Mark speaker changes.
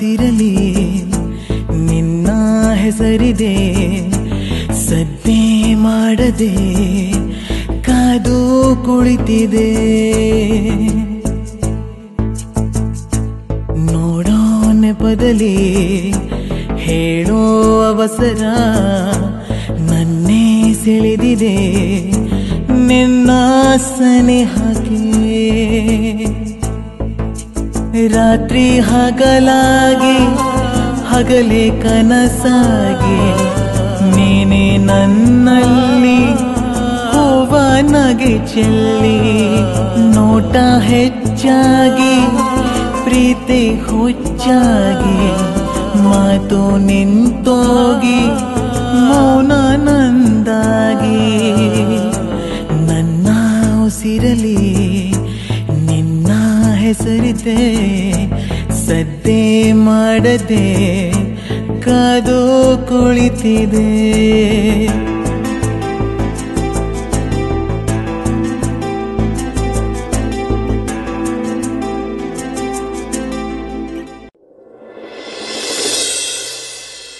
Speaker 1: ಉಸಿರಲಿ ನಿನ್ನ ಹೆಸರಿದೆ ಸದ್ದೆ ಮಾಡದೆ ಕಾದು ಕುಳಿತಿದೆ ನೋಡೋ ನೆಪದಲ್ಲಿ ಹೇಳೋ ಅವಸರ ನನ್ನೇ ಸೆಳೆದಿದೆ ನಿನ್ನ ಸನಿಹಕ್ಕೆ ರಾತ್ರಿ ಹಗಲಾಗಿ ಹಗಲೇ ಕನಸಾಗಿ ನೀನೆ ನನ್ನಲ್ಲಿ ಹೂವ ನಗೆ ಚೆಲ್ಲಿ ನೋಟ ಹೆಚ್ಚಾಗಿ ಪ್ರೀತಿ ಹುಚ್ಚಾಗಿ ಮಾತು ನಿಂತೋಗಿ ಮೌನ ನಂದಾಗಿ ನನ್ನ ಉಸಿರಲಿ ನಿನ್ನ ಹೆಸರಿದೆ ಸದ್ದೆ ಮಾಡದೆ ಕಾದು ಕುಳಿತಿದೆ